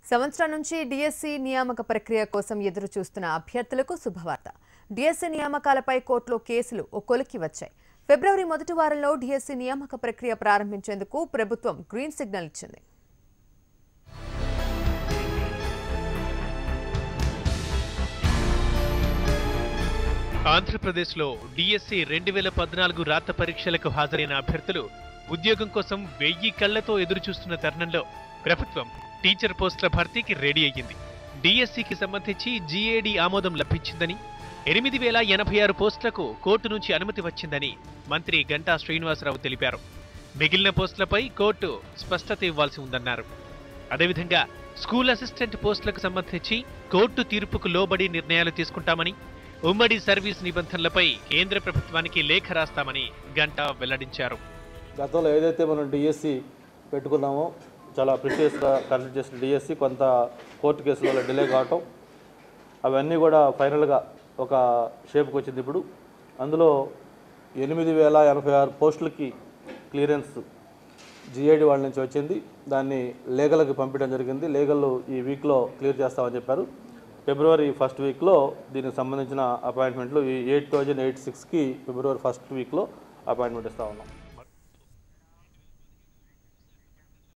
సంవత్సరం నుంచి డిఎస్సి నియామక ప్రక్రియ కోసం ఎదురు చూస్తున్న అభ్యర్థులకు శుభవార్త డిఎస్సి నియామకాలపై కోర్టులో కేసులు ఓ కొలిక్కి వచ్చాయి ఫిబ్రవరి మొదటి వారంలో డిఎస్సి నియామక ప్రక్రియ ప్రారంభించేందుకు ప్రభుత్వం గ్రీన్ సిగ్నల్ ఇచ్చింది ఆంధ్రప్రదేశ్లో డిఎస్సి రెండు వేల పద్నాలుగు రాత పరీక్షలకు హాజరైన అభ్యర్థులు ఉద్యోగం కోసం వెయ్యి కళ్లతో ఎదురుచూస్తున్న తరుణంలో ప్రభుత్వం టీచర్ పోస్టుల భర్తీకి రెడీ అయ్యింది డిఎస్సికి సంబంధించి జీఏడీ ఆమోదం లభించిందని ఎనిమిది వేల ఎనభై ఆరు పోస్టులకు కోర్టు నుంచి అనుమతి వచ్చిందని మంత్రి గంటా శ్రీనివాసరావు తెలిపారు మిగిలిన పోస్టులపై కోర్టు స్పష్టత ఇవ్వాల్సి ఉందన్నారు అదేవిధంగా స్కూల్ అసిస్టెంట్ పోస్టులకు సంబంధించి కోర్టు తీర్పుకు లోబడి నిర్ణయాలు తీసుకుంటామని ఉమ్మడి సర్వీస్ నిబంధనలపై కేంద్ర ప్రభుత్వానికి లేఖ రాస్తామని గంటా వెల్లడించారు గతంలో ఏదైతే మనం డిఎస్సి పెట్టుకున్నామో చాలా ప్రిషియస్గా కండక్ట్ చేసిన డిఎస్సి కొంత కోర్టు కేసుల వల్ల డిలే కావటం అవన్నీ కూడా ఫైనల్గా ఒక షేప్కి వచ్చింది ఇప్పుడు అందులో ఎనిమిది వేల ఎనభై ఆరు పోస్టులకి క్లియరెన్స్ జిఐడి వాళ్ళ నుంచి వచ్చింది దాన్ని లీగల్కి పంపించడం జరిగింది లీగల్ ఈ వీక్లో క్లియర్ చేస్తామని చెప్పారు ఫిబ్రవరి ఫస్ట్ వీక్లో దీనికి సంబంధించిన అపాయింట్మెంట్లు ఈ ఎయిట్ థౌజండ్ ఎయిట్ సిక్స్కి ఫిబ్రవరి ఫస్ట్ వీక్లో అపాయింట్మెంట్ ఇస్తా ఉన్నాం